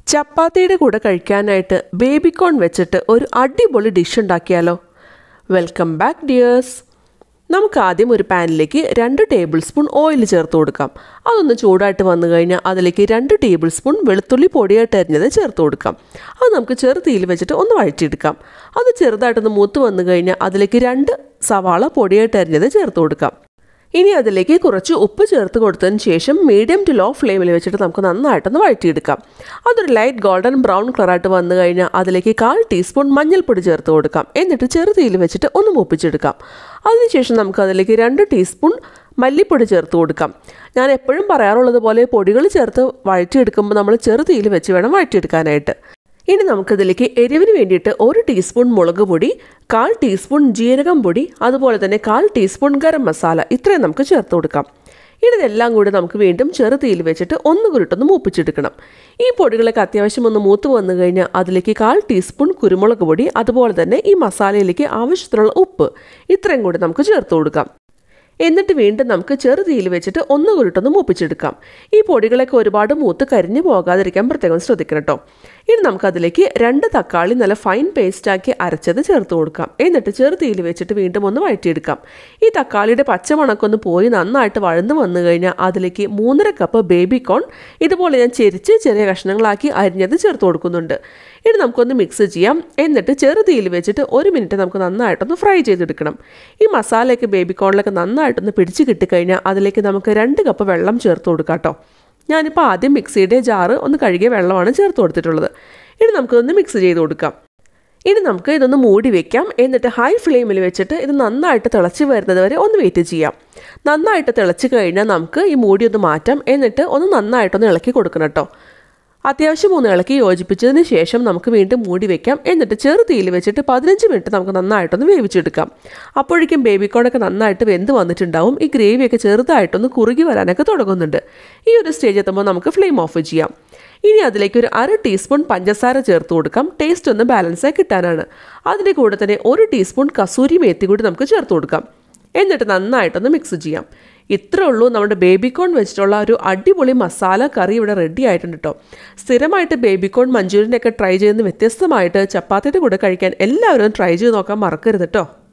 ചപ്പാത്തിയുടെ കൂടെ കഴിക്കാനായിട്ട് ബേബിക്കോൺ വെച്ചിട്ട് ഒരു അടിപൊളി ഡിഷ് ഉണ്ടാക്കിയാലോ വെൽക്കം ബാക്ക് ഡിയേഴ്സ് നമുക്ക് ആദ്യം ഒരു പാനിലേക്ക് രണ്ട് ടേബിൾ സ്പൂൺ ഓയിൽ ചേർത്ത് കൊടുക്കാം അതൊന്ന് ചൂടായിട്ട് വന്നു കഴിഞ്ഞാൽ അതിലേക്ക് രണ്ട് ടേബിൾ സ്പൂൺ വെളുത്തുള്ളി പൊടിയായിട്ട് അരിഞ്ഞത് ചേർത്ത് കൊടുക്കാം അത് നമുക്ക് ചെറു തീയിൽ വെച്ചിട്ട് ഒന്ന് വഴറ്റിയെടുക്കാം അത് ചെറുതായിട്ടൊന്ന് മൂത്ത് വന്നു കഴിഞ്ഞാൽ അതിലേക്ക് രണ്ട് സവാള പൊടിയായിട്ട് അരിഞ്ഞത് ചേർത്ത് കൊടുക്കാം ഇനി അതിലേക്ക് കുറച്ച് ഉപ്പ് ചേർത്ത് കൊടുത്തതിന് ശേഷം മീഡിയം ടു ലോ ഫ്ലെയിമിൽ വെച്ചിട്ട് നമുക്ക് നന്നായിട്ടൊന്ന് വഴറ്റിയെടുക്കാം അതൊരു ലൈറ്റ് ഗോൾഡൻ ബ്രൗൺ കളറായിട്ട് വന്നു കഴിഞ്ഞാൽ അതിലേക്ക് കാൽ ടീസ്പൂൺ മഞ്ഞൾപ്പൊടി ചേർത്ത് കൊടുക്കാം എന്നിട്ട് ചെറുതീയിൽ വെച്ചിട്ട് ഒന്ന് മൂപ്പിച്ചെടുക്കാം അതിനുശേഷം നമുക്ക് അതിലേക്ക് രണ്ട് ടീസ്പൂൺ മല്ലിപ്പൊടി ചേർത്ത് കൊടുക്കാം ഞാൻ എപ്പോഴും പറയാറുള്ളത് പോലെ പൊടികൾ ചേർത്ത് വഴറ്റിയെടുക്കുമ്പോൾ നമ്മൾ ചെറുതീയിൽ വെച്ച് വേണം വഴറ്റിയെടുക്കാനായിട്ട് ഇനി നമുക്കിതിലേക്ക് എരിവിന് വേണ്ടിയിട്ട് ഒരു ടീസ്പൂൺ മുളക് പൊടി കാൽ ടീസ്പൂൺ ജീരകം പൊടി അതുപോലെ തന്നെ കാൽ ടീസ്പൂൺ ഗരം മസാല ഇത്രയും നമുക്ക് ചേർത്ത് കൊടുക്കാം ഇനി ഇതെല്ലാം കൂടി നമുക്ക് വീണ്ടും ചെറുതീയിൽ വെച്ചിട്ട് ഒന്ന് കുരുട്ടൊന്ന് മൂപ്പിച്ചെടുക്കണം ഈ പൊടികളൊക്കെ അത്യാവശ്യം ഒന്ന് മൂത്ത് വന്നു കഴിഞ്ഞാൽ അതിലേക്ക് കാൽ ടീസ്പൂൺ കുരുമുളക് പൊടി അതുപോലെ തന്നെ ഈ മസാലയിലേക്ക് ആവശ്യത്തിനുള്ള ഉപ്പ് ഇത്രയും കൂടി നമുക്ക് ചേർത്ത് കൊടുക്കാം എന്നിട്ട് വീണ്ടും നമുക്ക് ചെറുതീയിൽ വെച്ചിട്ട് ഒന്ന് കുരുട്ടൊന്ന് മൂപ്പിച്ചെടുക്കാം ഈ പൊടികളൊക്കെ ഒരുപാട് മൂത്ത് കരിഞ്ഞു പോകാതിരിക്കാൻ പ്രത്യേകം ശ്രദ്ധിക്കണം കേട്ടോ ഇനി നമുക്കതിലേക്ക് രണ്ട് തക്കാളി നല്ല ഫൈൻ പേസ്റ്റാക്കി അരച്ചത് ചേർത്ത് കൊടുക്കാം എന്നിട്ട് ചെറുതീയിൽ വെച്ചിട്ട് വീണ്ടും ഒന്ന് വഴറ്റിയെടുക്കാം ഈ തക്കാളിയുടെ പച്ചമണക്കൊന്ന് പോയി നന്നായിട്ട് വഴന്ന് വന്നു കഴിഞ്ഞാൽ അതിലേക്ക് മൂന്നര കപ്പ് ബേബി കോൺ ഇതുപോലെ ഞാൻ ചെരിച്ച് ചെറിയ കഷ്ണങ്ങളാക്കി അരിഞ്ഞത് ചേർത്ത് കൊടുക്കുന്നുണ്ട് ഇനി നമുക്കൊന്ന് മിക്സ് ചെയ്യാം എന്നിട്ട് ചെറുതീയിൽ വെച്ചിട്ട് ഒരു മിനിറ്റ് നമുക്ക് നന്നായിട്ടൊന്ന് ഫ്രൈ ചെയ്തെടുക്കണം ഈ മസാലയൊക്കെ ബേബി കോണിലൊക്കെ നന്നായിട്ടൊന്ന് പിടിച്ച് കിട്ടിക്കഴിഞ്ഞാൽ അതിലേക്ക് നമുക്ക് രണ്ട് കപ്പ് വെള്ളം ചേർത്ത് കൊടുക്കാം കേട്ടോ ഞാനിപ്പോൾ ആദ്യം മിക്സിയുടെ ജാറ് ഒന്ന് കഴുകിയ വെള്ളമാണ് ചേർത്ത് കൊടുത്തിട്ടുള്ളത് ഇനി നമുക്കൊന്ന് മിക്സ് ചെയ്ത് കൊടുക്കാം ഇനി നമുക്ക് ഇതൊന്ന് മൂടി വെക്കാം എന്നിട്ട് ഹൈ ഫ്ലെയിമിൽ വെച്ചിട്ട് ഇത് നന്നായിട്ട് തിളച്ച് വരുന്നത് വരെ ഒന്ന് വെയിറ്റ് ചെയ്യാം നന്നായിട്ട് തിളച്ച് കഴിഞ്ഞാൽ നമുക്ക് ഈ മൂടി ഒന്ന് മാറ്റാം എന്നിട്ട് ഒന്ന് നന്നായിട്ടൊന്ന് ഇളക്കി കൊടുക്കണം കേട്ടോ അത്യാവശ്യം ഒന്ന് ഇളക്കി യോജിപ്പിച്ചതിന് ശേഷം നമുക്ക് വീണ്ടും മൂടി വെക്കാം എന്നിട്ട് ചെറു തീയിൽ വെച്ചിട്ട് പതിനഞ്ച് മിനിറ്റ് നമുക്ക് നന്നായിട്ടൊന്ന് വേവിച്ചെടുക്കാം അപ്പോഴേക്കും ബേബിക്കോണൊക്കെ നന്നായിട്ട് വെന്ത് വന്നിട്ടുണ്ടാവും ഈ ഗ്രേവിയൊക്കെ ചെറുതായിട്ടൊന്ന് കുറുകി വരാനൊക്കെ തുടങ്ങുന്നുണ്ട് ഈ ഒരു സ്റ്റേജ് എത്തുമ്പോൾ നമുക്ക് ഫ്ലെയിം ഓഫ് ചെയ്യാം ഇനി അതിലേക്ക് ഒരു അര ടീസ്പൂൺ പഞ്ചസാര ചേർത്ത് കൊടുക്കാം ടേസ്റ്റ് ഒന്ന് ബാലൻസായി കിട്ടാനാണ് അതിൻ്റെ കൂടെ തന്നെ ഒരു ടീസ്പൂൺ കസൂരി മേത്തി കൂടി നമുക്ക് ചേർത്ത് കൊടുക്കാം എന്നിട്ട് നന്നായിട്ടൊന്ന് മിക്സ് ചെയ്യാം ഇത്രേ ഉള്ളൂ നമ്മുടെ ബേബിക്കോൺ വെച്ചിട്ടുള്ള ഒരു അടിപൊളി മസാല കറി ഇവിടെ റെഡി ആയിട്ടുണ്ട് കേട്ടോ സ്ഥിരമായിട്ട് ബേബിക്കോൺ മഞ്ചൂരിയനൊക്കെ ട്രൈ ചെയ്യുന്ന വ്യത്യസ്തമായിട്ട് ചപ്പാത്തിയുടെ കൂടെ കഴിക്കാൻ എല്ലാവരും ട്രൈ ചെയ്ത് നോക്കാൻ മറക്കരുത് കേട്ടോ